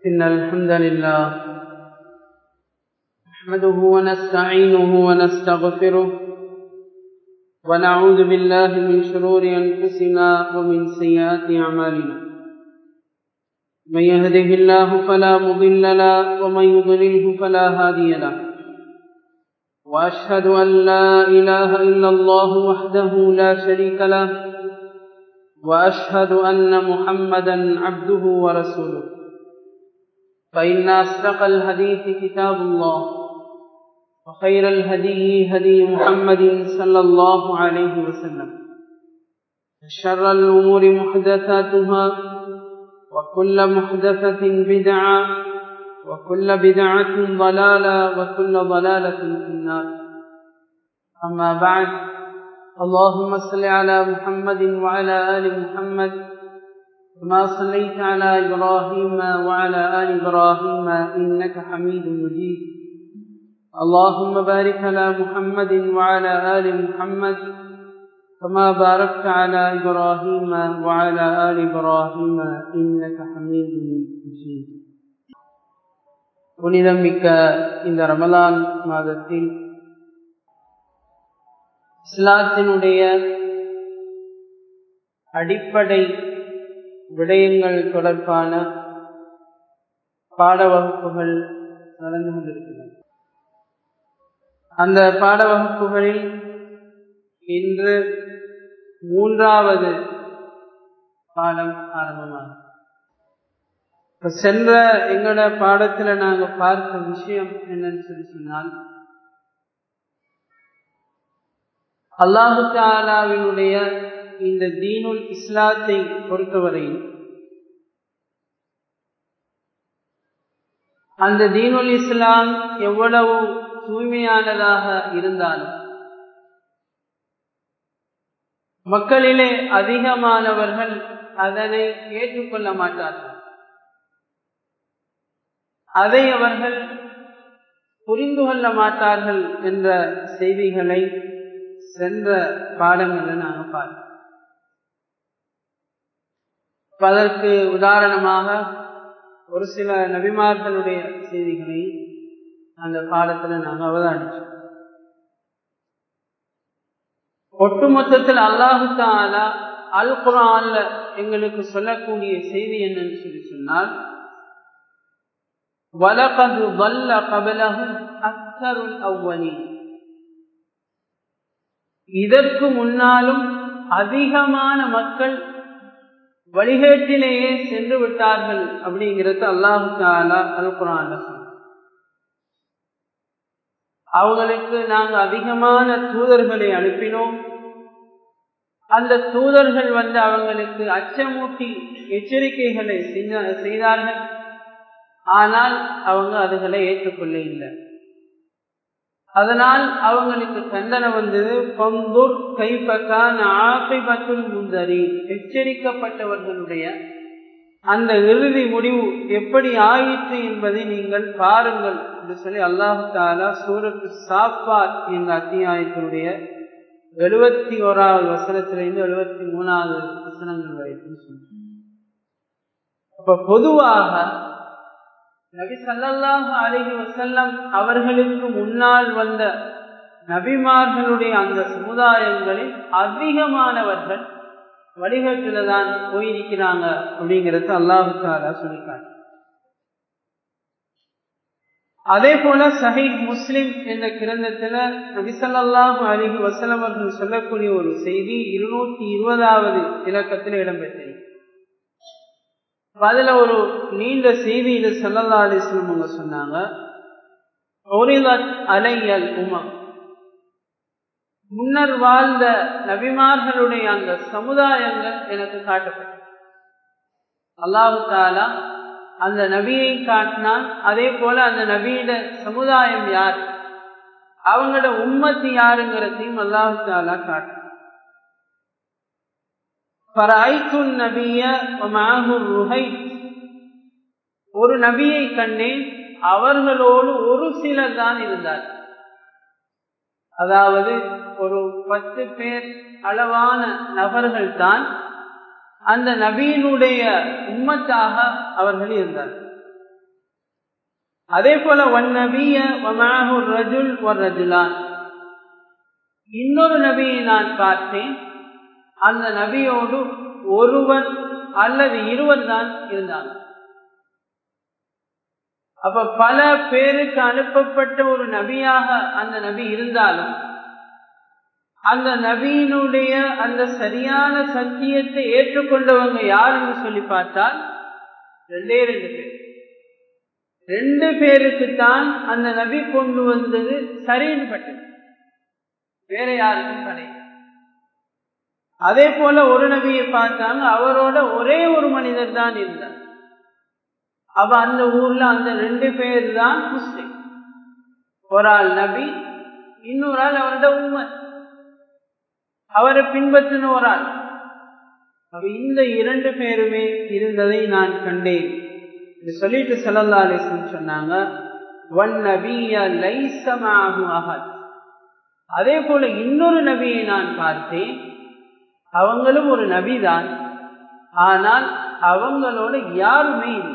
إن الحمد لله نحمده ونستعينه ونستغفره ونعوذ بالله من شرور أنفسنا ومن سيئات أعمالنا من يهده الله فلا مضل له ومن يضلله فلا هادي له وأشهد أن لا إله إلا الله وحده لا شريك له وأشهد أن محمدا عبده ورسوله فإن أصدق الحديث كتاب الله وخير الهدي هدي محمد صلى الله عليه وسلم شر الأمور محدثاتها وكل محدثة بدعة وكل بدعة ضلالة وكل ضلالة في النار أما بعد اللهم صل على محمد وعلى آل محمد كما صليت على إبراهيم وعلى آل إبراهيم إنك حميد مجيد اللهم بارك على محمد وعلى آل محمد كما باركت على إبراهيم وعلى آل إبراهيم إنك حميد مجيد புனிதமிக்க இந்த ரமலான் மாதத்தில் இஸ்லாத்தினுடைய அடிப்படை விடயங்கள் தொடர்பான பாடவகுப்புகள் நடந்து கொண்டிருக்கின்றன அந்த பாடவகுப்புகளில் இன்று மூன்றாவது பாடம் ஆரம்பமாகும் சென்ற எங்களோட பாடத்துல நாங்க பார்த்த விஷயம் என்னன்னு சொல்லி சொன்னால் அல்லாஹு தாலாவினுடைய இந்த தீனுல் இஸ்லாத்தை பொறுத்தவரையில் அந்த தீனுல் இஸ்லாம் எவ்வளவு தூய்மையானதாக இருந்தாலும் மக்களிலே அதிகமானவர்கள் அதனை ஏற்றுக்கொள்ள மாட்டார்கள் அதை அவர்கள் புரிந்து கொள்ள மாட்டார்கள் என்ற செய்திகளை சென்ற பாடங்களை நாங்கள் பார்க்கிறோம் அதற்கு உதாரணமாக ஒரு சில நபிமார்களுடைய செய்திகளை அந்த பாடத்தில் நாங்கள் அவதானிச்சோம் ஒட்டுமொத்தத்தில் அல்லாஹு தாலா அல் குரான்ல எங்களுக்கு சொல்லக்கூடிய செய்தி என்னன்னு சொல்லி சொன்னால் வலகது வல்ல கபலகும் அக்சருல் அவ்வனி இதற்கு முன்னாலும் அதிகமான மக்கள் வழிகேட்டிலேயே சென்று விட்டார்கள் அப்படிங்கிறது அல்லாஹு தாலா அல் குரான் அவங்களுக்கு நாங்க அதிகமான தூதர்களை அனுப்பினோம் அந்த தூதர்கள் வந்து அவங்களுக்கு அச்சமூட்டி எச்சரிக்கைகளை செய்தார்கள் ஆனால் அவங்க அதுகளை ஏற்றுக்கொள்ள இல்லை அதனால் அவங்களுக்கு தண்டனை வந்தது பந்தூர் கைப்பக்கான் ஆசைபத்துல் முந்தரி எச்சரிக்கப்பட்டவர்களுடைய அந்த இறுதி முடிவு எப்படி ஆயிற்று என்பதை நீங்கள் பாருங்கள் என்று சொல்லி அல்லாஹு தாலா சூரத்து சாப்பாத் என்ற அத்தியாயத்தினுடைய எழுபத்தி ஓராவது வசனத்திலிருந்து எழுபத்தி மூணாவது வசனங்கள் வரைக்கும் சொன்னார் அப்ப பொதுவாக நபி சல்லாஹு அலஹி வசல்லம் அவர்களுக்கு முன்னால் வந்த நபிமார்களுடைய அந்த சமுதாயங்களில் அதிகமானவர்கள் வழிகாட்டுல தான் போயிருக்கிறாங்க அப்படிங்கிறது அல்லாஹு தாலா சொல்லிட்டாங்க அதே போல சஹி முஸ்லிம் என்ற கிரந்தத்துல நபிசல்லாஹு அலிஹி வசலம் அவர்கள் சொல்லக்கூடிய ஒரு செய்தி இருநூத்தி இருபதாவது இலக்கத்தில் இடம்பெற்றது அதுல ஒரு நீண்ட செய்தியில சல்லல்லா அலிஸ்லம் அவங்க சொன்னாங்க அலையல் உமம் முன்னர் வாழ்ந்த நபிமார்களுடைய அந்த சமுதாயங்கள் எனக்கு காட்டப்பட்டது அல்லாஹு தாலா அந்த நபியை காட்டினான் அதே போல அந்த நபியிட சமுதாயம் யார் அவங்களோட உம்மத்து யாருங்கிறதையும் அல்லாஹு தாலா காட்டினான் ஒரு நபியை கண்டேன் அவர்களோடு ஒரு சிலர் தான் இருந்தார் அதாவது ஒரு பத்து பேர் அளவான நபர்கள் தான் அந்த நபியினுடைய உம்மத்தாக அவர்கள் இருந்தார் அதே போல ஒன் நபிய ரஜுல் ஒரு ரஜுலான் இன்னொரு நபியை நான் பார்த்தேன் அந்த நபியோடு ஒருவர் அல்லது இருவர் தான் இருந்தாங்க அப்ப பல பேருக்கு அனுப்பப்பட்ட ஒரு நபியாக அந்த நபி இருந்தாலும் அந்த நபியினுடைய அந்த சரியான சத்தியத்தை ஏற்றுக்கொண்டவங்க யாருன்னு சொல்லி பார்த்தால் ரெண்டே ரெண்டு பேர் ரெண்டு பேருக்கு தான் அந்த நபி கொண்டு வந்தது சரின்னு பட்டது வேற யாருக்கும் கிடையாது அதே போல ஒரு நபியை பார்த்தாங்க அவரோட ஒரே ஒரு மனிதர் தான் இருந்தார் அவ அந்த ஊர்ல அந்த ரெண்டு பேர் தான் முஸ்லிம் ஒரு ஆள் நபி இன்னொரு ஆள் அவரோட உண்மை அவரை பின்பற்றின ஒரு ஆள் அவ இந்த இரண்டு பேருமே இருந்ததை நான் கண்டேன் இது சொல்லிட்டு செல்லல்லா அலிஸ்லம் சொன்னாங்க ஒன் நபிய லைசமாகு அகத் அதே போல இன்னொரு நபியை நான் பார்த்தேன் அவங்களும் ஒரு நபிதான் ஆனால் அவங்களோட யாருமே இல்லை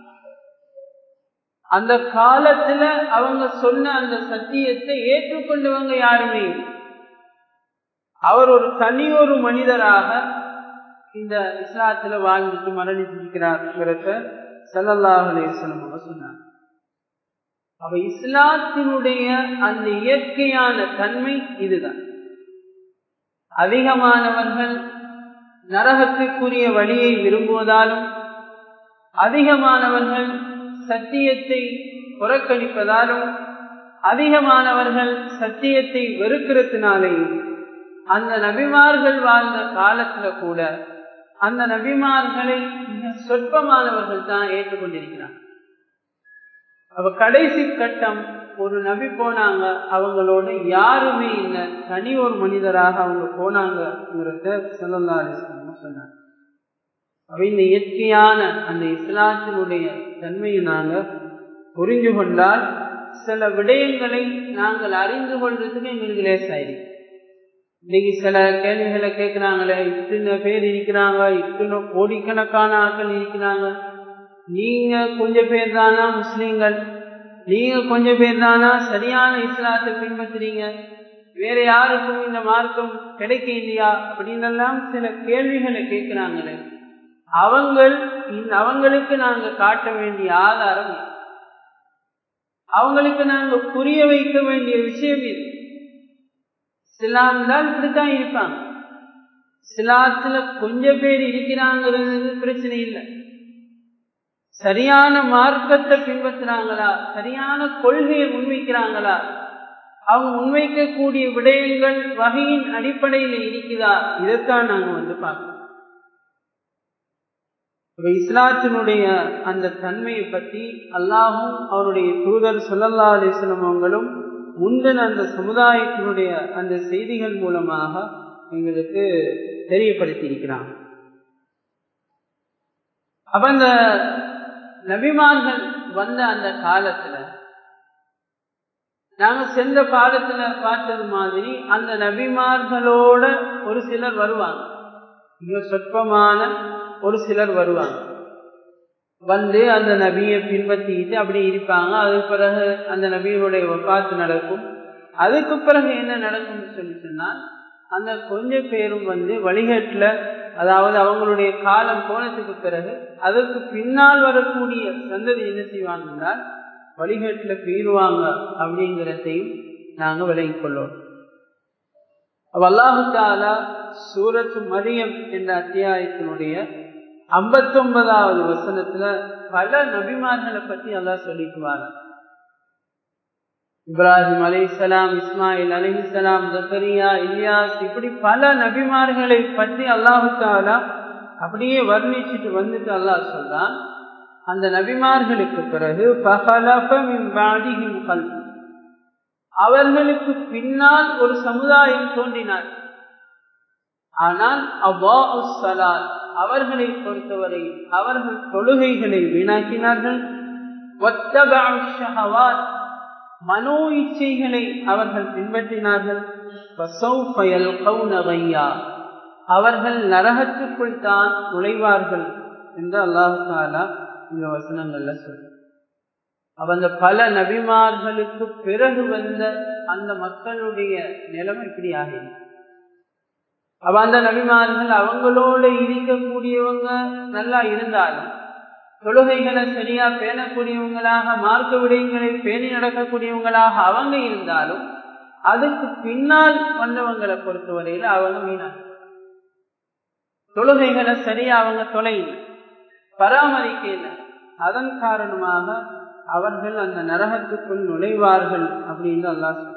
அந்த காலத்துல அவங்க சொன்ன அந்த சத்தியத்தை ஏற்றுக்கொண்டவங்க யாருமே இல்லை அவர் ஒரு தனி ஒரு மனிதராக இந்த இஸ்லாத்துல வாழ்ந்துட்டு மரணிச்சிருக்கிறார்ங்கிறத சல்லல்லாஹ் அலையம் அவங்க சொன்னார் அவ இஸ்லாத்தினுடைய அந்த இயற்கையான தன்மை இதுதான் அதிகமானவர்கள் நரகத்துக்குரிய வழியை விரும்புவதாலும் அதிகமானவர்கள் சத்தியத்தை புறக்கணிப்பதாலும் அதிகமானவர்கள் சத்தியத்தை வெறுக்கிறதுனாலேயும் அந்த நபிமார்கள் வாழ்ந்த காலத்துல கூட அந்த நபிமார்களை மிக சொற்பமானவர்கள் தான் ஏற்றுக்கொண்டிருக்கிறாங்க அவ கடைசி கட்டம் ஒரு நபி போனாங்க அவங்களோட யாருமே இல்லை தனி ஒரு மனிதராக அவங்க போனாங்கிறத சொல்லல்லா சொன்னாங்க அவ இந்த இயற்கையான அந்த இஸ்லாத்தினுடைய தன்மையை நாங்க புரிஞ்சு கொண்டால் சில விடயங்களை நாங்கள் அறிந்து கொள்றதுக்கு எங்களுக்கு லேசாயிருக்கு இன்னைக்கு சில கேள்விகளை கேட்கிறாங்களே இத்தனை பேர் இருக்கிறாங்க இத்தனை கோடிக்கணக்கான ஆட்கள் இருக்கிறாங்க நீங்க கொஞ்சம் பேர் தானா முஸ்லீம்கள் நீங்க கொஞ்சம் பேர் தானா சரியான இஸ்லாத்தை பின்பற்றுறீங்க வேற யாருக்கும் இந்த மார்க்கம் கிடைக்க இல்லையா அப்படின்னு எல்லாம் சில கேள்விகளை கேட்கிறாங்களே அவங்கள் அவங்களுக்கு நாங்க காட்ட வேண்டிய ஆதாரம் அவங்களுக்கு நாங்க புரிய வைக்க வேண்டிய விஷயம் இது சிலாம் தான் இப்படித்தான் இருப்பாங்க சிலாத்துல கொஞ்சம் பேர் இருக்கிறாங்கிறது பிரச்சனை இல்லை சரியான மார்க்கத்தை பின்பற்றுறாங்களா சரியான கொள்கையை முன்வைக்கிறாங்களா அவங்க முன்வைக்கக்கூடிய விடயங்கள் வகையின் அடிப்படையில் இருக்குதா இதைத்தான் நாங்க வந்து பார்க்கணும் இஸ்லாத்தினுடைய அந்த தன்மையை பற்றி அல்லாஹும் அவருடைய தூதர் சொல்லல்லா அலிஸ்லம் அவங்களும் முந்தின அந்த சமுதாயத்தினுடைய அந்த செய்திகள் மூலமாக எங்களுக்கு தெரியப்படுத்தி இருக்கிறாங்க அப்ப அந்த நபிமார்கள் வந்த அந்த காலத்துல நாங்க சென்ற பாடத்துல பார்த்தது மாதிரி அந்த நபிமார்களோட ஒரு சிலர் வருவாங்க மிக சொற்பமான ஒரு சிலர் வருவாங்க வந்து அந்த நபியை பின்பற்றிட்டு அப்படி இருப்பாங்க அதுக்கு பிறகு அந்த நபியினுடைய வப்பாத்து நடக்கும் அதுக்கு பிறகு என்ன நடக்கும்னு சொல்லி சொன்னால் அந்த கொஞ்சம் பேரும் வந்து வழிகட்டுல அதாவது அவங்களுடைய காலம் போனதுக்கு பிறகு அதற்கு பின்னால் வரக்கூடிய சந்ததி என்ன செய்வாங்கன்னா வழிகட்டுல பீருவாங்க அப்படிங்கிறதையும் நாங்க விலகிக் கொள்ளோம் அல்லாஹு தாலா சூரத்து மரியம் என்ற அத்தியாயத்தினுடைய ஐம்பத்தி ஒன்பதாவது வசனத்துல பல நபிமார்களை பத்தி எல்லாம் சொல்லிக்குவாங்க இப்ராஹிம் அலிசலாம் இஸ்மாயில் அலிசலாம் ஜக்கரியா இலியாஸ் இப்படி பல நபிமார்களை பற்றி அல்லாஹு தாலா அப்படியே வர்ணிச்சுட்டு வந்துட்டு அல்லாஹ் சொல்றான் அந்த நபிமார்களுக்கு பிறகு அவர்களுக்கு பின்னால் ஒரு சமுதாயம் தோன்றினார் ஆனால் அவ்வா சலாத் அவர்களை பொறுத்தவரை அவர்கள் தொழுகைகளை வீணாக்கினார்கள் மனோ இச்சைகளை அவர்கள் பின்பற்றினார்கள் அவர்கள் நரகத்துக்குள் தான் நுழைவார்கள் என்று அல்லாஹாலா இந்த வசனங்கள்ல சொல்ற அப்ப அந்த பல நபிமார்களுக்கு பிறகு வந்த அந்த மக்களுடைய நிலைமை இப்படி ஆகிடுது அப்ப அந்த நபிமார்கள் அவங்களோட இருக்கக்கூடியவங்க நல்லா இருந்தாலும் தொழுகைகளை சரியா பேணக்கூடியவங்களாக மார்க்க விடயங்களை பேணி நடக்கக்கூடியவங்களாக அவங்க இருந்தாலும் அதுக்கு பின்னால் வந்தவங்களை பொறுத்தவரையில் அவங்க வீணாங்க தொழுகைகளை சரியா அவங்க தொலைல பராமரிக்கல அதன் காரணமாக அவர்கள் அந்த நரகத்துக்குள் நுழைவார்கள் அப்படின்னு அல்லா சொல்ல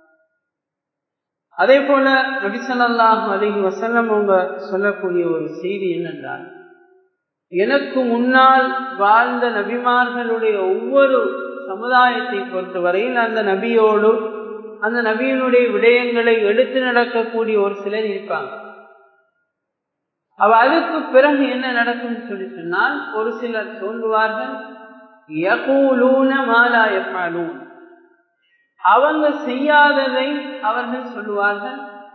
அதே போல நபிசல்லாஹு அலிஹி வசல்லம் அவங்க சொல்லக்கூடிய ஒரு செய்தி என்னென்றால் எனக்கு முன்னால் வாழ்ந்த நபிமார்களுடைய ஒவ்வொரு சமுதாயத்தை பொறுத்தவரையில் அந்த நபியோடு அந்த நபியினுடைய விடயங்களை எடுத்து நடக்கக்கூடிய ஒரு சிலர் இருப்பாங்க அவ அதுக்கு பிறகு என்ன நடக்கும் சொல்லி சொன்னால் ஒரு சிலர் சொல்லுவார்கள் அவங்க செய்யாததை அவர்கள் சொல்லுவார்கள்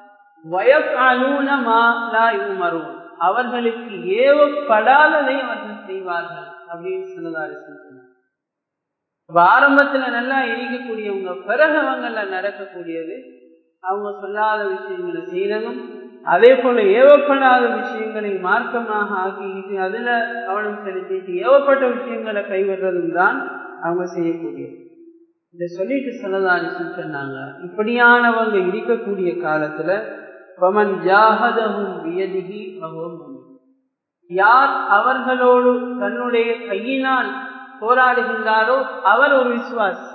அவர்களுக்கு ஏவப்படாததை அவர்கள் செய்வார்கள் அப்படின்னு சொன்னதாரு சொன்னார் ஆரம்பத்துல நல்லா இருக்கக்கூடியவங்க பிறகு அவங்கள நடக்கக்கூடியது அவங்க சொல்லாத விஷயங்களை செய்யறதும் அதே போல ஏவப்படாத விஷயங்களை மார்க்கமாக ஆக்கிக்கிட்டு அதுல கவனம் செலுத்திட்டு ஏவப்பட்ட விஷயங்களை கைவிடுறதும் தான் அவங்க செய்யக்கூடியது இதை சொல்லிட்டு சொல்லதாரி சொன்னாங்க இப்படியானவங்க இருக்கக்கூடிய காலத்துல பமன் ஜாகதகும் வியதிகி யார் அவர்களோடு தன்னுடைய கையினால் போராடுகின்றாரோ அவர் ஒரு விசுவாசி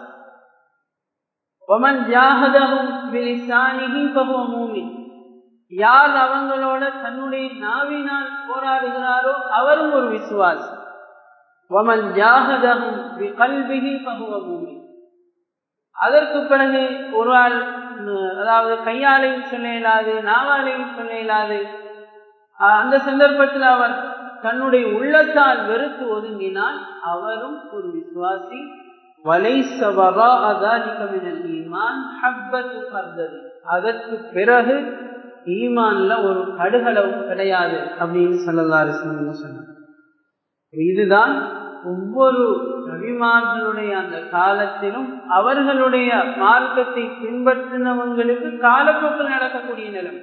ஒமன் ஜாகதகும் விலிசானிகி பகுவமூமி யார் அவங்களோட தன்னுடைய நாவினால் போராடுகிறாரோ அவரும் ஒரு விசுவாசி ஒமன் ஜாகதகும் கல்விகி பகுவமூமி அதற்கு பிறகு ஒரு ஆள் அதாவது கையாலையும் சொல்ல இயலாது நாவாலையும் சொல்ல இயலாது அந்த சந்தர்ப்பத்தில் அவர் தன்னுடைய உள்ளத்தால் வெறுத்து ஒதுங்கினால் அவரும் ஒரு விசுவாசி அதற்கு பிறகு ஈமான்ல ஒரு கடுகளவும் கிடையாது அப்படின்னு சொல்லலாரு சொன்னார் இதுதான் ஒவ்வொரு நபிமார்களுடைய அந்த காலத்திலும் அவர்களுடைய மார்க்கத்தை பின்பற்றினவங்களுக்கு காலப்போக்கில் நடக்கக்கூடிய நிலைமை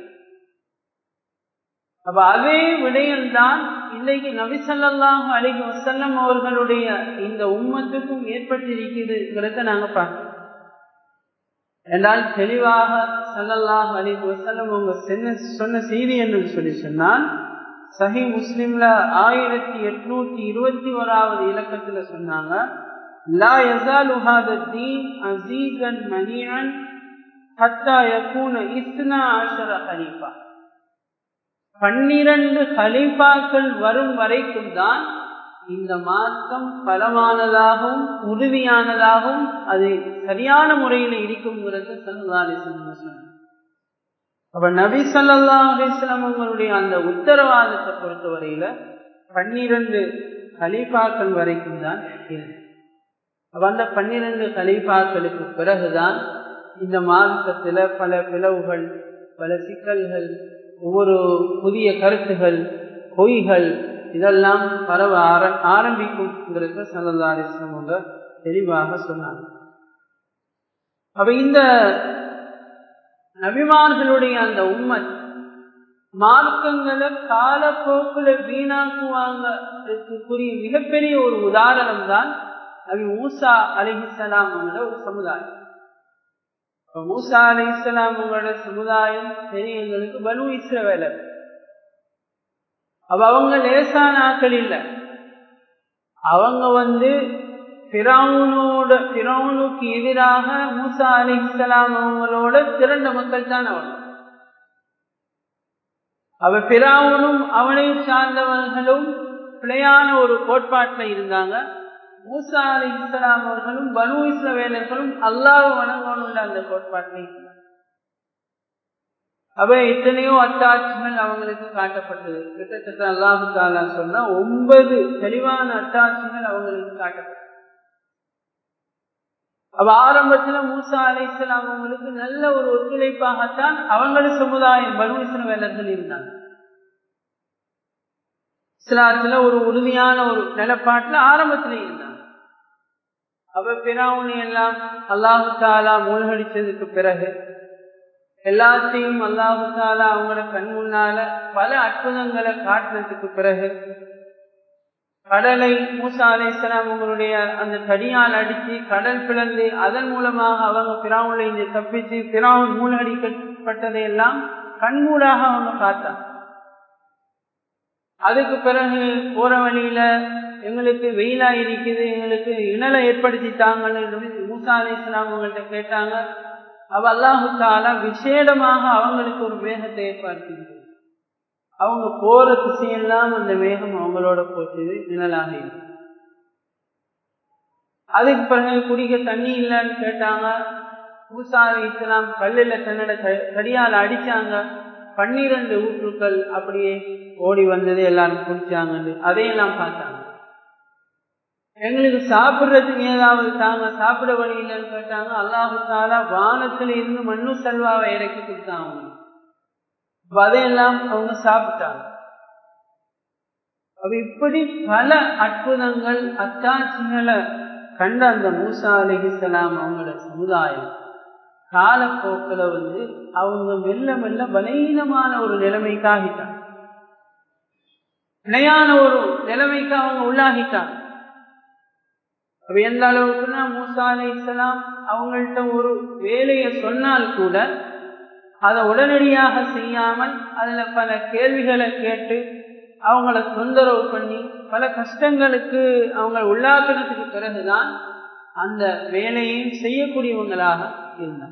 அப்ப அதே விடயம்தான் இன்னைக்கு நபிசல்லாஹு அலிஹி வசல்லம் அவர்களுடைய இந்த உம்மத்துக்கும் ஏற்பட்டிருக்கிறதுங்கிறத நாங்க பார்க்கிறோம் என்றால் தெளிவாக சல்லல்லாஹு அலிஹி வசல்லம் அவங்க சொன்ன செய்தி என்று சொல்லி சொன்னால் சஹி முஸ்லிம்ல ஆயிரத்தி எட்நூத்தி இருபத்தி ஓராவது இலக்கத்துல சொன்னாங்க லா யசாலு ஹாத தீன் அசீசன் மணியன் ஹத்தா யகூன இஸ்னா ஆஷர ஹலீஃபா பன்னிரண்டு ஹலீஃபாக்கள் வரும் வரைக்கும் தான் இந்த மார்க்கம் பலமானதாகவும் உறுதியானதாகவும் அது சரியான முறையில் இருக்குங்கிறது சல்லாலி சொன்னாங்க அப்ப நபி சொல்லா அலிஸ்லாம் அவங்களுடைய அந்த உத்தரவாதத்தை பொறுத்தவரையில பன்னிரண்டு கலீஃபாக்கள் வரைக்கும் தான் அப்ப அந்த பன்னிரண்டு கலீஃபாக்களுக்கு பிறகுதான் இந்த மார்க்கத்துல பல பிளவுகள் பல சிக்கல்கள் ஒவ்வொரு புதிய கருத்துகள் பொய்கள் இதெல்லாம் பரவ ஆரம்பிக்கும்ங்கிறத சல்லா அலிஸ்லாம் அவங்க தெளிவாக சொன்னாங்க அப்ப இந்த நபிமார்களுடைய அந்த உம்மத் மார்க்கங்களை காலப்போக்கில் வீணாக்குவாங்க மிகப்பெரிய ஒரு உதாரணம் தான் நபி மூசா அலிஹிசலாம் ஒரு சமுதாயம் மூசா அலி இஸ்லாமோட சமுதாயம் பெரியவங்களுக்கு பனு இஸ்ரவேலர் அப்ப அவங்க லேசான ஆக்கள் இல்லை அவங்க வந்து பிறவுனோட பிறவுனுக்கு எதிராக மூசா அலி இஸ்லாம் அவங்களோட திரண்ட மக்கள் தான் அவங்க அவ பிராவுனும் அவனை சார்ந்தவர்களும் பிழையான ஒரு கோட்பாட்டில் இருந்தாங்க மூசா அலி இஸ்லாம் அவர்களும் பனு இஸ்ரவேலர்களும் அல்லாஹ் வணங்கணும்ல அந்த கோட்பாட்டில் அவ எத்தனையோ அத்தாட்சிகள் அவங்களுக்கு காட்டப்பட்டது கிட்டத்தட்ட அல்லாஹு தாலா சொன்னா ஒன்பது தெளிவான அத்தாட்சிகள் அவங்களுக்கு காட்டப்பட்டது அவ ஆரம்பத்துல மூசா அலை இஸ்லாம் அவங்களுக்கு நல்ல ஒரு ஒத்துழைப்பாகத்தான் அவங்கள சமுதாயம் பனு இஸ்ரவேலர்கள் இருந்தாங்க இஸ்லாத்துல ஒரு உறுதியான ஒரு நிலப்பாட்டுல ஆரம்பத்துல இருந்தாங்க அவ பிராவுனை எல்லாம் அல்லாஹு தாலா மூழ்கடிச்சதுக்கு பிறகு எல்லாத்தையும் அல்லாஹு தாலா அவங்களோட கண் முன்னால பல அற்புதங்களை காட்டினதுக்கு பிறகு கடலை மூசா அலிஸ்லாம் உங்களுடைய அந்த தடியால் அடித்து கடல் பிளந்து அதன் மூலமாக அவங்க பிராவுல இருந்து தப்பிச்சு பிராவுன் மூழ்கடிக்கப்பட்டதை எல்லாம் கண்மூடாக அவங்க பார்த்தாங்க அதுக்கு பிறகு போற வழியில எங்களுக்கு வெயிலா இருக்குது எங்களுக்கு இணலை ஏற்படுத்திட்டாங்கன்னு மூசா அலி இஸ்லாம் அவங்கள்ட்ட கேட்டாங்க அவ அல்லாஹு தாலா விசேடமாக அவங்களுக்கு ஒரு மேகத்தை ஏற்படுத்தி அவங்க போற திசையெல்லாம் அந்த மேகம் அவங்களோட போச்சுது நிழலாக இருக்கு அதுக்கு பிறகு குடிக்க தண்ணி இல்லைன்னு கேட்டாங்க மூசா அலி இஸ்லாம் கல்லில் தன்னோட கடியால் அடிச்சாங்க பன்னிரண்டு ஊற்றுக்கள் அப்படியே ஓடி வந்தது எல்லாரும் குடிச்சாங்கன்னு அதையெல்லாம் பார்த்தாங்க எங்களுக்கு சாப்பிடுறதுக்கு ஏதாவது தாங்க சாப்பிட வழி இல்லைன்னு கேட்டாங்க அல்லாஹு தாலா வானத்துல இருந்து மண்ணு செல்வாவை இறக்கி கொடுத்தாங்க அதையெல்லாம் அவங்க சாப்பிட்டாங்க அப்ப இப்படி பல அற்புதங்கள் அத்தாட்சிகளை கண்ட அந்த மூசா அலிஹிசலாம் அவங்களோட சமுதாயம் காலப்போக்கில் வந்து அவங்க மெல்ல மெல்ல பலீனமான ஒரு நிலைமைக்கு ஆகிட்டாங்க நிலையான ஒரு நிலைமைக்கு அவங்க உள்ளாகிட்டாங்க அப்ப எந்த அளவுக்குன்னா மூசா அலி இஸ்லாம் அவங்கள்ட்ட ஒரு வேலையை சொன்னால் கூட அதை உடனடியாக செய்யாமல் அதுல பல கேள்விகளை கேட்டு அவங்கள தொந்தரவு பண்ணி பல கஷ்டங்களுக்கு அவங்க உள்ளாக்கினதுக்கு பிறகுதான் அந்த வேலையையும் செய்யக்கூடியவங்களாக இருந்தாங்க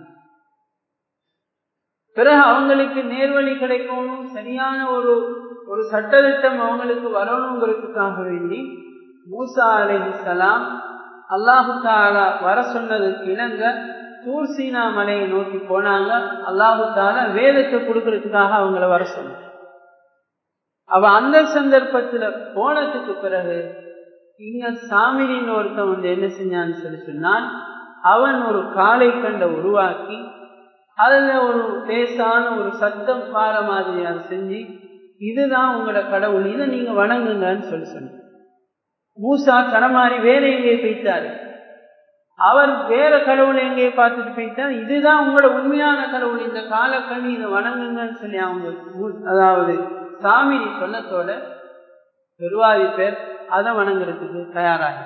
பிறகு அவங்களுக்கு நேர்வழி கிடைக்கணும் சரியான ஒரு ஒரு சட்டத்திட்டம் அவங்களுக்கு வரணுங்கிறதுக்காக வேண்டி மூசா அலிசலாம் அல்லாஹு தாலா வர சொன்னதுக்கு இணங்க தூர்சீனா மலையை நோக்கி போனாங்க அல்லாஹு தாலா வேதத்தை கொடுக்கறதுக்காக அவங்கள வர சொன்னாங்க அவ அந்த சந்தர்ப்பத்துல போனதுக்கு பிறகு இங்க சாமிரின்னு ஒருத்தன் வந்து என்ன செஞ்சான்னு சொல்லி சொன்னால் அவன் ஒரு காலை கண்ட உருவாக்கி அதுல ஒரு லேசான ஒரு சத்தம் பாற மாதிரி அதை செஞ்சு இதுதான் உங்களோட கடவுள் இதை நீங்க வணங்குங்கன்னு சொல்லி சொன்ன மூசா தரமாறி வேற எங்கே போயிட்டாரு அவர் வேற கடவுளை எங்கே பார்த்துட்டு போயிட்டார் இதுதான் உங்களோட உண்மையான கடவுள் இந்த காலக்கண்ணி இதை வணங்குங்கன்னு சொல்லி அவங்க அதாவது சாமி சொன்னத்தோட பெருவாதி பேர் அதை வணங்குறதுக்கு தயாராக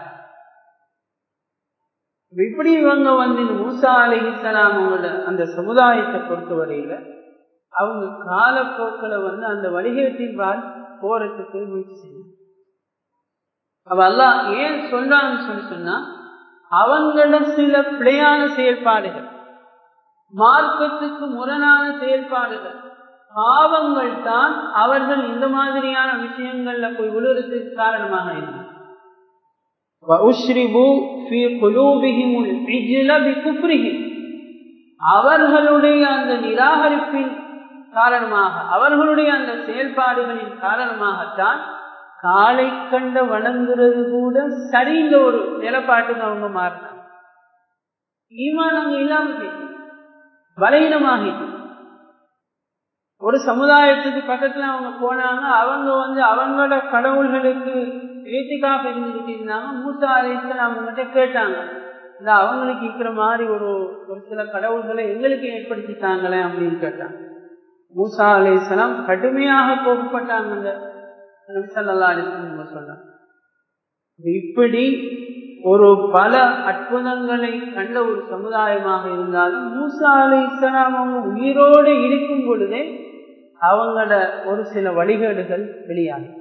இப்படி இவங்க வந்து மூசா அலி இஸ்லாம் அவங்களோட அந்த சமுதாயத்தை பொறுத்தவரையில அவங்க காலப்போக்கில் வந்து அந்த வழிகேட்டின்பால் போறதுக்கு முயற்சி செய்யும் அவ எல்லாம் ஏன் சொல்றான்னு சொல்லி சொன்னா அவங்கள சில பிழையான செயல்பாடுகள் மார்க்கத்துக்கு முரணான செயல்பாடுகள் பாவங்கள் தான் அவர்கள் இந்த மாதிரியான விஷயங்கள்ல போய் விழுறதுக்கு காரணமாக இருந்தது அவர்களுடைய அந்த நிராகரிப்பின் காரணமாக அவர்களுடைய அந்த செயல்பாடுகளின் காரணமாகத்தான் காலை கண்ட வணங்குறது கூட சரிந்த ஒரு நிலப்பாட்டுக்கு அவங்க மாறினாங்க ஈமான் அங்க இல்லாம பலகீனமாகிட்டு ஒரு சமுதாயத்துக்கு பக்கத்துல அவங்க போனாங்க அவங்க வந்து அவங்களோட கடவுள்களுக்கு ஏத்திக்காக இருந்துகிட்டு இருந்தாங்க மூசா அலிஸ்லாம் அவங்ககிட்ட கேட்டாங்க இந்த அவங்களுக்கு இருக்கிற மாதிரி ஒரு ஒரு சில கடவுள்களை எங்களுக்கு ஏற்படுத்திட்டாங்களே அப்படின்னு கேட்டாங்க மூசா அலிஸ்லாம் கடுமையாக கோபப்பட்டாங்க நபிசல்லா அலிஸ்லாம் சொன்னாங்க இப்படி ஒரு பல அற்புதங்களை கண்ட ஒரு சமுதாயமாக இருந்தாலும் மூசா அலி இஸ்லாம் அவங்க உயிரோடு இருக்கும் பொழுதே அவங்களோட ஒரு சில வழிகேடுகள் வெளியாகும்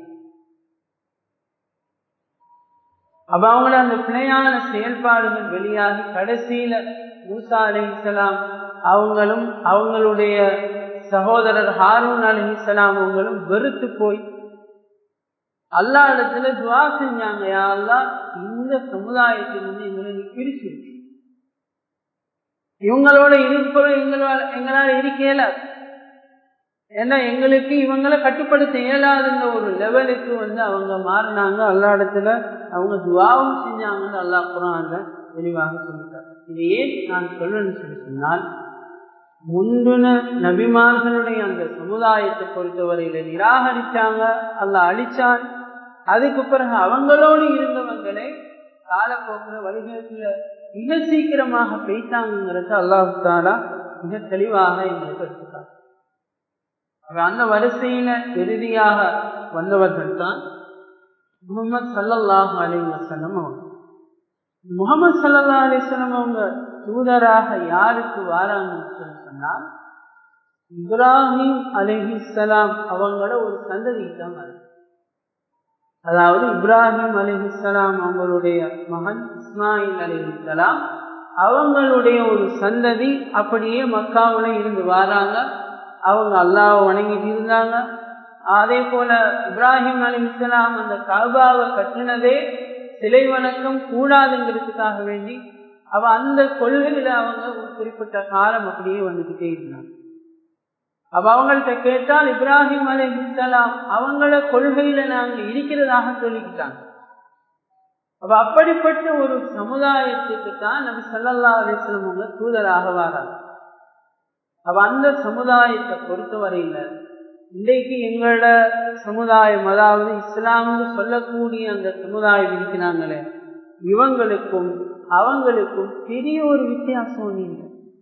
அப்ப அவங்கள அந்த பிழையான செயல்பாடுகள் வெளியாகி கடைசியில மூசா அலி இஸ்லாம் அவங்களும் அவங்களுடைய சகோதரர் ஹாரூன் அலி இஸ்லாம் அவங்களும் வெறுத்து போய் அல்லா இடத்துல துவா செஞ்சாங்க யாரெல்லாம் இந்த சமுதாயத்திலிருந்து எங்களை நீ பிரிச்சு இவங்களோட இருக்கிறோம் எங்களால் எங்களால் இருக்கல ஏன்னா எங்களுக்கு இவங்களை கட்டுப்படுத்த இயலாதுன்ற ஒரு லெவலுக்கு வந்து அவங்க மாறினாங்க அல்லா இடத்துல அவங்க துவாவும் செஞ்சாங்கன்னு அல்லா குரான்ல தெளிவாக சொல்லிட்டாங்க இது ஏன் நான் சொல்லணும்னு சொல்லி சொன்னால் முந்தின நபிமார்களுடைய அந்த சமுதாயத்தை பொறுத்தவரையில நிராகரிச்சாங்க அல்ல அழிச்சான் அதுக்கு பிறகு அவங்களோடு இருந்தவங்களே காலப்போக்கில் வருடத்துல மிக சீக்கிரமாக பெய்தாங்கிறது அல்லாஹு தாலா மிக தெளிவாக எங்களுக்கு எடுத்துக்காங்க அந்த வரிசையில இறுதியாக வந்தவர்கள் தான் முகமது சல்லல்லாஹு அலி வசலம் அவங்க முகமது சல்லா அலிஸ்லம் அவங்க தூதராக யாருக்கு வாராங்கன்னு சொன்னால் இப்ராஹிம் அலிஹிஸ்லாம் அவங்கள ஒரு சந்ததி தான் வருது அதாவது இப்ராஹிம் அலிஹிஸ்லாம் அவங்களுடைய மகன் இஸ்மாயில் அலிஹிஸ்லாம் அவங்களுடைய ஒரு சந்ததி அப்படியே மக்காவுல இருந்து வராங்க அவங்க அல்லாவை வணங்கிட்டு இருந்தாங்க அதே போல இப்ராஹிம் அலி இஸ்லாம் அந்த காபாவை கட்டினதே சிலை வணக்கம் கூடாதுங்கிறதுக்காக வேண்டி அவ அந்த கொள்கையில அவங்க ஒரு குறிப்பிட்ட காலம் அப்படியே வந்துகிட்டே இருந்தாங்க அப்ப அவங்கள்ட்ட கேட்டால் இப்ராஹிம் அலி இஸ்லாம் அவங்கள கொள்கையில நாங்க இருக்கிறதாக சொல்லிக்கிட்டாங்க அப்ப அப்படிப்பட்ட ஒரு சமுதாயத்துக்கு தான் நபி சல்லா அலிஸ்லம் அவங்க தூதராக வராங்க அப்ப அந்த சமுதாயத்தை பொறுத்தவரையில இன்றைக்கு எங்களோட சமுதாயம் அதாவது இஸ்லாம்னு சொல்லக்கூடிய அந்த சமுதாயம் இருக்கிறாங்களே இவங்களுக்கும் அவங்களுக்கும் பெரிய ஒரு வித்தியாசம் ஒண்ணு இல்லை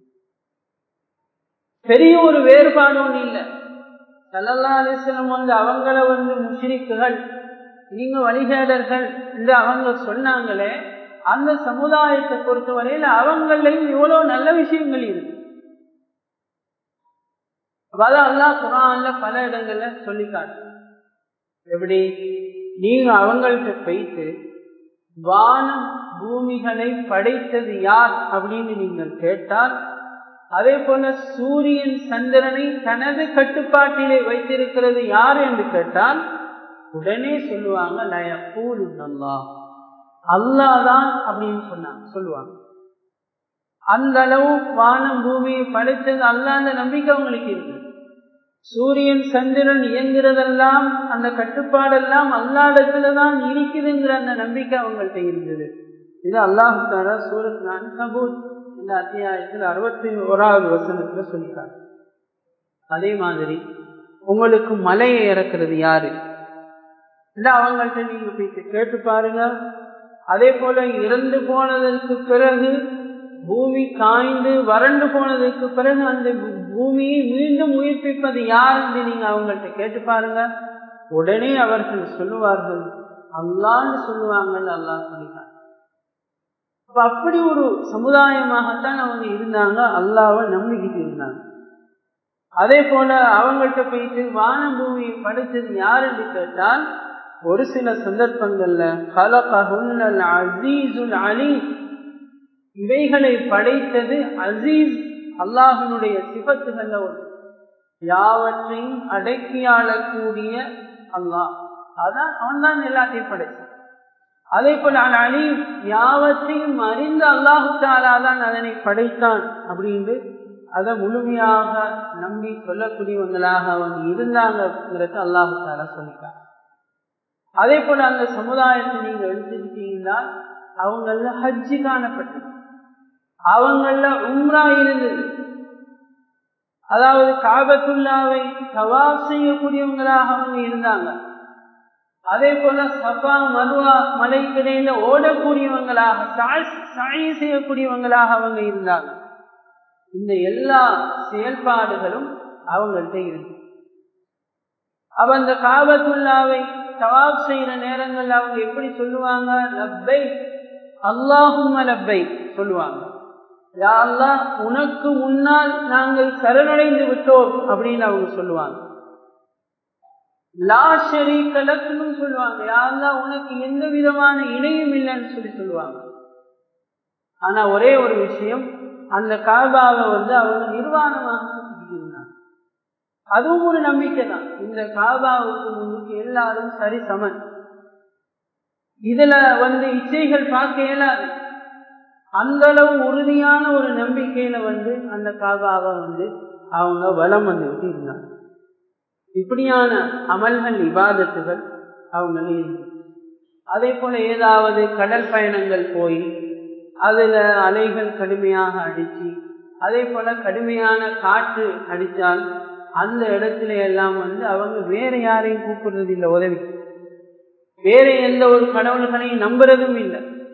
பெரிய ஒரு வேறுபாடு ஒண்ணு இல்லை சல்லல்லா அலிஸ்லம் வந்து அவங்கள வந்து முஷிரிக்குகள் நீங்க வழிகேடர்கள் என்று அவங்க சொன்னாங்களே அந்த சமுதாயத்தை பொறுத்தவரையில அவங்களையும் எவ்வளவு நல்ல விஷயங்கள் இருக்கு அதான் அல்லா குரான்ல பல இடங்கள்ல சொல்லி காட்டு எப்படி நீங்க அவங்கள்ட்ட போயிட்டு வானம் பூமிகளை படைத்தது யார் அப்படின்னு நீங்கள் கேட்டால் அதே போல சூரியன் சந்திரனை தனது கட்டுப்பாட்டிலே வைத்திருக்கிறது யார் என்று கேட்டால் உடனே சொல்லுவாங்க லயப்பூல் அல்லா அல்லாதான் அப்படின்னு சொன்னாங்க சொல்லுவாங்க அந்த அளவு வானம் பூமியை படைத்தது அல்லாத நம்பிக்கை அவங்களுக்கு இருக்கு சூரியன் சந்திரன் இயங்குறதெல்லாம் அந்த கட்டுப்பாடெல்லாம் அல்லாடத்துலதான் இருக்குதுங்கிற அந்த நம்பிக்கை அவங்கள்ட்ட இருந்தது இது அல்லாஹால சூரத் அன்கபூத் இந்த அத்தியாயத்தில் அறுபத்தி ஓராவது வசனத்துல சொல்லிட்டாங்க அதே மாதிரி உங்களுக்கு மலையை இறக்குறது யாரு இல்ல அவங்கள்ட்ட நீங்க போயிட்டு கேட்டு பாருங்க அதே போல இறந்து போனதற்கு பிறகு பூமி காய்ந்து வறண்டு போனதுக்கு பிறகு அந்த பூமியை மீண்டும் உயிர்ப்பிப்பது யார் என்று நீங்க அவங்கள்ட்ட கேட்டு பாருங்க உடனே அவர்கள் சொல்லுவார்கள் அல்லான்னு சொல்லுவாங்கன்னு அல்லா சொல்லிட்டாங்க அப்ப அப்படி ஒரு சமுதாயமாகத்தான் அவங்க இருந்தாங்க அல்லாவை நம்பிக்கிட்டு இருந்தாங்க அதே போல அவங்கள்ட்ட போயிட்டு வான பூமியை படைத்தது யார் என்று கேட்டால் ஒரு சில சந்தர்ப்பங்கள்ல கலகஹுன்னல் அசீசுல் அலீம் இவைகளை படைத்தது அசீஸ் அல்லாஹனுடைய சிபத்துகள்ல ஒன்று யாவற்றையும் அடக்கி ஆளக்கூடிய அல்லாஹ் அதான் அவன் தான் எல்லாத்தையும் படைச்சான் அதே போல அலீம் யாவற்றையும் அறிந்த அல்லாஹு தான் அதனை படைத்தான் அப்படின்னு அதை முழுமையாக நம்பி சொல்லக்கூடியவங்களாக அவங்க இருந்தாங்கிறது அல்லாஹு தாலா சொல்லிட்டாங்க அதே போல அந்த சமுதாயத்தை நீங்க எடுத்துக்கிட்டீங்கன்னா அவங்கள ஹஜ்ஜி காணப்பட்டது அவங்கள உம்ரா இருந்தது அதாவது காபத்துல்லாவை சவாப் செய்யக்கூடியவங்களாக அவங்க இருந்தாங்க அதே போல சபா மருவா மலைக்கிடையில ஓடக்கூடியவங்களாக சாய் செய்யக்கூடியவங்களாக அவங்க இருந்தாங்க இந்த எல்லா செயல்பாடுகளும் அவங்கள்ட்ட இருக்கு அவ அந்த காபத்துல்லாவை சவாப் செய்யற நேரங்கள்ல அவங்க எப்படி சொல்லுவாங்க லப்பை அல்லாஹும் லப்பை சொல்லுவாங்க யாழ்லா உனக்கு முன்னால் நாங்கள் சரணடைந்து விட்டோம் அப்படின்னு அவங்க சொல்லுவாங்க லா ஷரீக்க லக்குன்னு சொல்லுவாங்க யாழ்லா உனக்கு எந்த விதமான இணையும் இல்லைன்னு சொல்லி சொல்லுவாங்க ஆனா ஒரே ஒரு விஷயம் அந்த காபாவை வந்து அவங்க நிர்வாணமாக சுத்திக்கிட்டு இருந்தாங்க அதுவும் ஒரு நம்பிக்கை தான் இந்த காபாவுக்கு முன்னுக்கு எல்லாரும் சரி சமன் இதுல வந்து இச்சைகள் பார்க்க இயலாது அந்த அளவு உறுதியான ஒரு நம்பிக்கையில வந்து அந்த காபாவை வந்து அவங்க வளம் வந்துட்டு இருந்தாங்க இப்படியான அமல்கள் விவாதத்துகள் அவங்க அதே போல ஏதாவது கடல் பயணங்கள் போய் அதுல அலைகள் கடுமையாக அடிச்சு அதே போல கடுமையான காற்று அடித்தால் அந்த இடத்துல எல்லாம் வந்து அவங்க வேற யாரையும் கூப்பிடுறது இல்லை உதவி வேற எந்த ஒரு கடவுள்களையும் நம்புறதும் இல்லை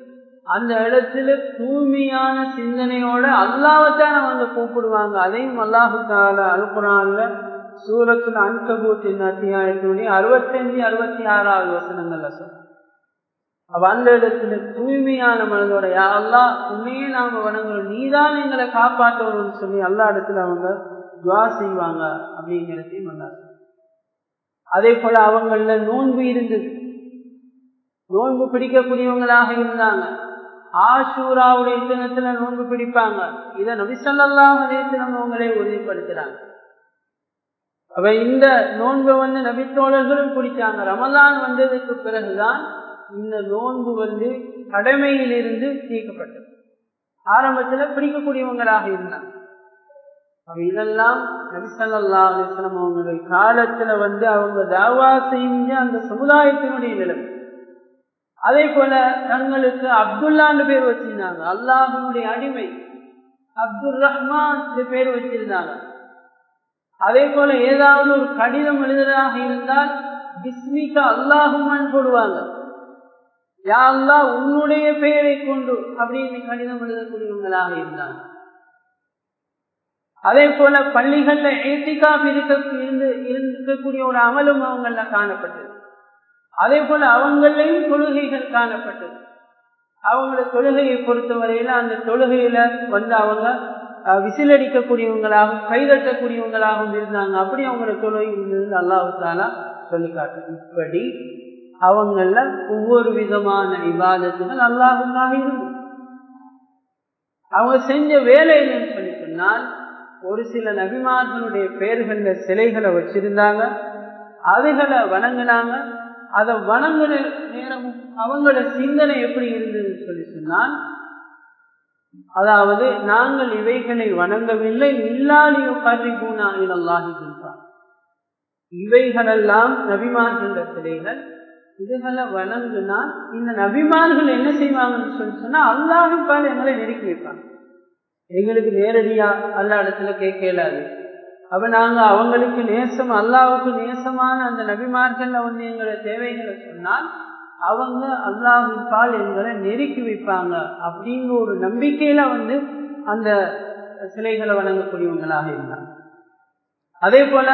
அந்த இடத்துல தூய்மையான சிந்தனையோட அல்லாவத்தான் அவங்க கூப்பிடுவாங்க அதையும் அல்லாஹு தால அல்குரான்ல சூரத்துல அன்கபூத்தின் அத்தியாயத்தினுடைய அறுபத்தஞ்சு அறுபத்தி ஆறாவது வசனங்கள்ல சொல்ல அவ அந்த இடத்துல தூய்மையான மனதோட யாரெல்லாம் உன்னையே நாம வணங்குறோம் நீதான் எங்களை காப்பாற்றணும்னு சொல்லி எல்லா இடத்துல அவங்க துவா செய்வாங்க அப்படிங்கிறதையும் நல்லா அதே போல அவங்கள நோன்பு இருந்தது நோன்பு பிடிக்கக்கூடியவங்களாக இருந்தாங்க ஆஷூராவுடைய தினத்துல நோன்பு பிடிப்பாங்க இதை நபிசல்லாம் தினம் அவங்களே உறுதிப்படுத்துறாங்க அவ இந்த நோன்பை வந்து நபித்தோழர்களும் பிடிச்சாங்க ரமலான் வந்ததுக்கு பிறகுதான் இந்த நோன்பு வந்து கடமையில் இருந்து தீர்க்கப்பட்டது ஆரம்பத்துல பிடிக்கக்கூடியவங்களாக இருந்தாங்க அவ இதெல்லாம் நபிசல்லா அலிஸ்லாம் அவங்களுடைய காலத்துல வந்து அவங்க தாவா செஞ்ச அந்த சமுதாயத்தினுடைய நிலைமை அதே போல தங்களுக்கு அப்துல்லான்னு பேர் வச்சிருந்தாங்க அல்லாஹனுடைய அடிமை அப்துல் ரஹ்மான் பேர் வச்சிருந்தாங்க அதே போல ஏதாவது ஒரு கடிதம் எழுதுறதாக இருந்தால் பிஸ்மிகா அல்லாஹுமான் போடுவாங்க யா அல்லா உன்னுடைய பெயரை கொண்டு அப்படின்னு கடிதம் எழுதக்கூடியவங்களாக இருந்தாங்க அதே போல பள்ளிகள்ல ஏத்திகாப் இருக்க இருந்து இருக்கக்கூடிய ஒரு அமலும் அவங்கள காணப்பட்டது அதே போல அவங்களையும் தொழுகைகள் காணப்பட்டது அவங்களோட தொழுகையை பொறுத்தவரையில அந்த தொழுகையில வந்து அவங்க விசிலடிக்கக்கூடியவங்களாகவும் கைதட்டக்கூடியவங்களாகவும் இருந்தாங்க அப்படி அவங்களோட தொழுகை இருந்து அல்லாஹாலா சொல்லி காட்டு இப்படி அவங்கள ஒவ்வொரு விதமான விவாதத்துகள் அல்லாஹுக்காக இருந்தது அவங்க செஞ்ச வேலை என்னன்னு சொல்லி சொன்னால் ஒரு சில நபிமார்களுடைய பெயர்கள்ல சிலைகளை வச்சிருந்தாங்க அதுகளை வணங்கினாங்க அதை வணங்குற நேரமும் அவங்களோட சிந்தனை எப்படி இருந்ததுன்னு சொல்லி சொன்னால் அதாவது நாங்கள் இவைகளை வணங்கவில்லை இல்லாலியோ கருவிபூனா இல்லாஹி இவைகளெல்லாம் நபிமார்கள சிலைகள் இதுகளை வணங்குனால் இந்த நபிமார்கள் என்ன செய்வாங்கன்னு சொல்லி சொன்னா அல்லாஹும் பால் எங்களை நெருக்கி வைப்பாங்க எங்களுக்கு நேரடியா அல்லா இடத்துல கேட்க இயலாது அப்ப நாங்க அவங்களுக்கு நேசம் அல்லாவுக்கு நேசமான அந்த நபிமார்கள்ல வந்து எங்களை தேவைகளை சொன்னால் அவங்க அல்லாஹின் பால் எங்களை நெருக்கி வைப்பாங்க அப்படிங்கிற ஒரு நம்பிக்கையில வந்து அந்த சிலைகளை வணங்கக்கூடியவங்களாக இருந்தாங்க அதே போல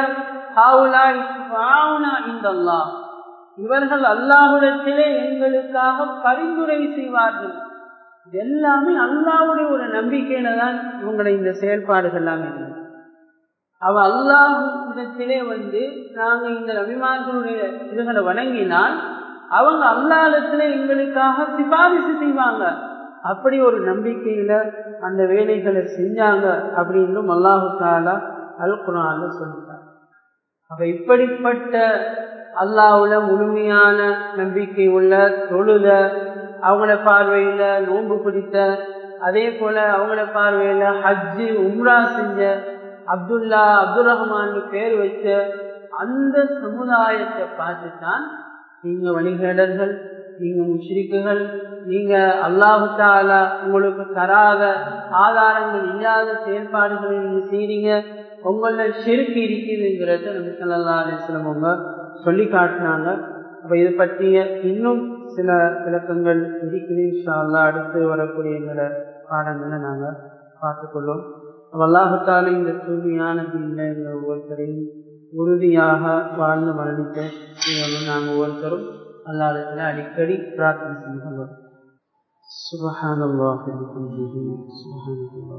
இந்த அல்லாஹ் இவர்கள் அல்லாஹுடத்திலே எங்களுக்காக பரிந்துரை செய்வார்கள் எல்லாமே அல்லாவுடைய ஒரு நம்பிக்கையில தான் இவங்களை இந்த செயல்பாடுகள் எல்லாம் இருந்தது அவ அல்லாஹிடத்திலே வந்து நாங்க இந்த நபிமார்களுடைய இதுகளை வணங்கினால் அவங்க அல்லாலத்துல எங்களுக்காக சிபாரிசு செய்வாங்க அப்படி ஒரு நம்பிக்கையில அந்த வேலைகளை செஞ்சாங்க அப்படின்னு அல்லாஹு தாலா அல் குரான்ல சொல்லிட்டாங்க அப்ப இப்படிப்பட்ட அல்லாவுல முழுமையான நம்பிக்கை உள்ள தொழுத அவங்கள பார்வையில நோன்பு பிடித்த அதே போல அவங்கள பார்வையில ஹஜ்ஜு உம்ரா செஞ்ச அப்துல்லா அப்துல் ரஹ்மான் பேர் வச்ச அந்த சமுதாயத்தை பார்த்து தான் நீங்க வழிகேடர்கள் நீங்க முஷ்ரிக்குகள் நீங்க அல்லாஹு தாலா உங்களுக்கு தராத ஆதாரங்கள் இல்லாத செயல்பாடுகளை நீங்க செய்றீங்க உங்கள செருக்கு இருக்குதுங்கிறத நம்ம சல்லா அலிஸ்லம் அவங்க சொல்லி காட்டினாங்க அப்ப இது பற்றிய இன்னும் சில விளக்கங்கள் இருக்குது இன்ஷால்லா அடுத்து வரக்கூடிய எங்களோட பாடங்களை நாங்க பார்த்துக்கொள்வோம் அல்லாஹால இந்த தூய்மையான தீன்ல எங்கள் ஒவ்வொருத்தரையும் உறுதியாக வாழ்ந்து மரணித்த நாங்கள் ஒவ்வொருத்தரும் அல்லாடத்துல அடிக்கடி பிரார்த்தனை செஞ்சு கொள்வோம் سبحان الله وبحمده سبحان الله